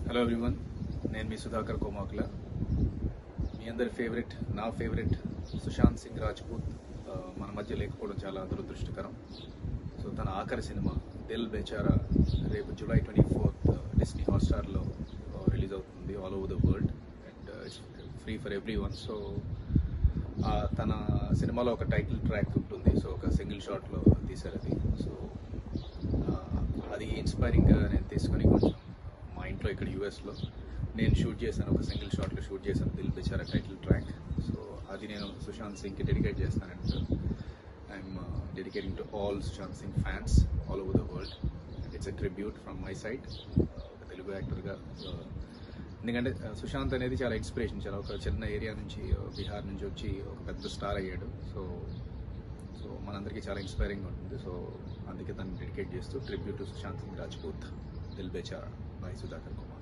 hello everyone నేను మీ సుధాకర్ కోమాకుల మీ అందరి favourite నా ఫేవరెట్ సుశాంత్ సింగ్ రాజ్పూత్ ఆ, మన మధ్య లేకపోవడం చాలా దురదృష్టకరం సో తన ఆఖరి సినిమా దిల్ బేచారా రేపు జూలై ట్వంటీ ఫోర్త్ డిస్నీ హాట్స్టార్లో రిలీజ్ అవుతుంది all over the world and it's free for everyone so తన సినిమాలో ఒక టైటిల్ ట్రాక్ ఉంటుంది సో ఒక సింగిల్ షాట్లో తీశారు అది సో ఆ, అది ఇన్స్పైరింగ్గా నేను తీసుకొని కొంచెం మా ఇంట్లో ఇక్కడ యూఎస్లో నేను షూట్ చేశాను ఒక సింగిల్ షాట్లో షూట్ చేశాను Dil Bechara title track so అది నేను సుశాంత్ సింగ్కి డెడికేట్ చేస్తానంట I'm dedicating to all Sushant Singh fans all over the world and it's a tribute from my side ఒక తెలుగు యాక్టర్గా ఎందుకంటే uh, సుశాంత్ అనేది చాలా ఇన్స్పిరేషన్ చాలా ఒక చిన్న ఏరియా నుంచి uh, బీహార్ నుంచి వచ్చి ఒక పెద్ద స్టార్ అయ్యాడు సో సో మనందరికీ చాలా ఇన్స్పైరింగ్ ఉంటుంది సో అందుకే తను డెడికేట్ చేస్తూ tribute to Sushant Singh Rajput Dil Bechara by Sudhakar Kumar